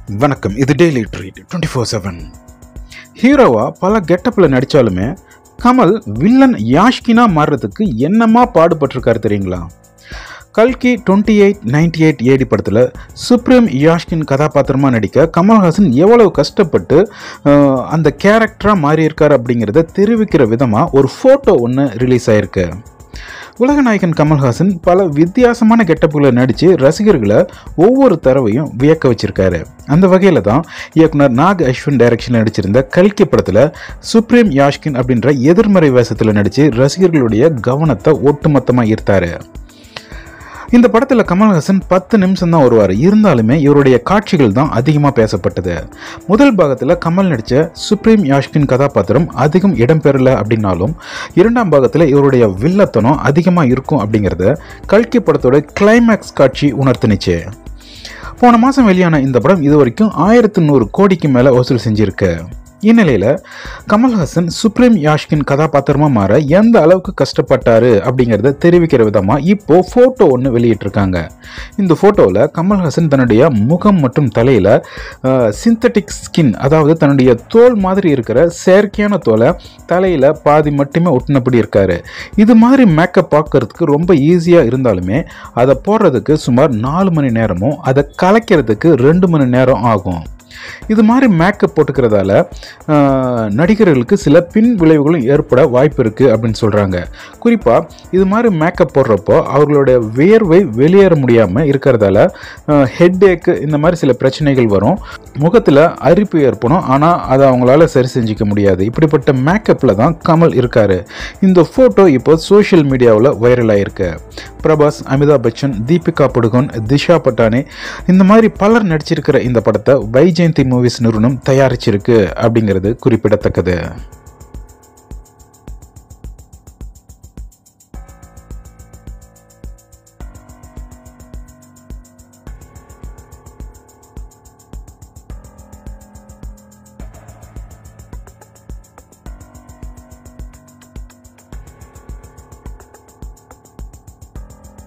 வணக்கம் இது daily treat twenty four seven ஹீரோவா பல கெட்டப்பில் நடித்தாலுமே கமல் வில்லன் யாஷ்கினா மாறுறதுக்கு என்னமா பாடுபட்டிருக்காரு தெரியுங்களா கல்கி twenty eight ninety eight AD படத்தில் சுப்ரீம் யாஷ்கின் கதாபாத்திரமாக நடிக்க கமல்ஹாசன் எவ்வளவு கஷ்டப்பட்டு அஹ், அந்த கேரக்டராக மாறியிருக்காரு அப்படிங்கிறத தெரிவிக்கிற விதமாக ஒரு ஃபோட்டோ ஒன்று ரிலீஸ் ஆயிருக்கு உலகநாயகன் கமல்ஹாசன் பல வித்தியாசமான கெட்டப்புகளை நடித்து ரசிகர்களை ஒவ்வொரு தடவையும் வியக்க வச்சிருக்காரு அந்த வகையில் தான் இயக்குனர் நாக் அஸ்வின் டைரக்ஷனில் நடிச்சிருந்த கல்கி படத்தில் சுப்ரீம் யாஷ்கின் அப்படின்ற எதிர்மறை வேஷத்தில் நடித்து ரசிகர்களுடைய கவனத்தை ஒட்டுமொத்தமாக ஈர்த்தாரு இந்த படத்தில் கமல்ஹாசன் பத்து நிமிஷம் தான் வருவார் இருந்தாலுமே இவருடைய காட்சிகள் தான் அதிகமாக பேசப்பட்டது முதல் பாகத்தில் கமல் நடித்த சுப்ரீம் யாஷ்கின் கதாபாத்திரம் அதிகம் இடம்பெறல அப்படின்னாலும் இரண்டாம் பாகத்தில் இவருடைய வில்லத்தனம் அதிகமாக இருக்கும் அப்படிங்கிறத கல்கி படத்தோட கிளைமேக்ஸ் காட்சி உணர்த்துனுச்சு போன மாதம் வெளியான இந்த படம் இது வரைக்கும் ஆயிரத்து நூறு கோடிக்கு மேலே வசூல் செஞ்சிருக்கு இந்நிலையில் கமல்ஹாசன் சுப்ரீம் யாஷ்கின் கதாபாத்திரமாக மாற எந்த அளவுக்கு கஷ்டப்பட்டாரு அப்படிங்கிறத தெரிவிக்கிற விதமாக இப்போ ஃபோட்டோ ஒன்று வெளியிட்டிருக்காங்க இந்த ஃபோட்டோவில் கமல்ஹாசன் தன்னுடைய முகம் மற்றும் தலையில் சிந்தட்டிக் ஸ்கின் அதாவது தன்னுடைய தோல் மாதிரி இருக்கிற செயற்கையான தோலை தலையில் பாதி மட்டுமே ஒட்டினபடி இருக்காரு இது மாதிரி மேக்கப் பார்க்கறதுக்கு ரொம்ப ஈஸியாக இருந்தாலுமே அதை போடுறதுக்கு சுமார் நாலு மணி நேரமும் அதை கலைக்கிறதுக்கு ரெண்டு மணி நேரம் ஆகும் இது மாதிரி மேக்கப் போட்டுக்கிறதால ஆஹ், நடிகர்களுக்கு சில பின் விளைவுகளும் ஏற்பட வாய்ப்பு இருக்குது அப்படின்னு சொல்கிறாங்க குறிப்பாக இது மாதிரி மேக்கப் போடுறப்போ அவர்களுடைய வியர்வை வெளியேற முடியாமல் இருக்கிறதால ஹெட் ஏக்கு இந்த மாதிரி சில பிரச்சனைகள் வரும் முகத்தில் அரிப்பு ஏற்படும் ஆனால் அதை அவங்களால சரி செஞ்சுக்க முடியாது இப்படிப்பட்ட மேக்கப்பில் தான் கமல் இருக்காரு இந்த ஃபோட்டோ இப்போ சோஷியல் மீடியாவில் வைரல் ஆயிருக்கு பிரபாஸ் அமிதாப் பச்சன் தீபிகா படுகோன் திஷா பட்டானே இந்த மாதிரி பலர் நடிச்சிருக்கிற இந்த படத்தை வைஜெயந்தி மூவிஸ் நிறுவனம் தயாரிச்சிருக்கு அப்படிங்கிறது குறிப்பிடத்தக்கது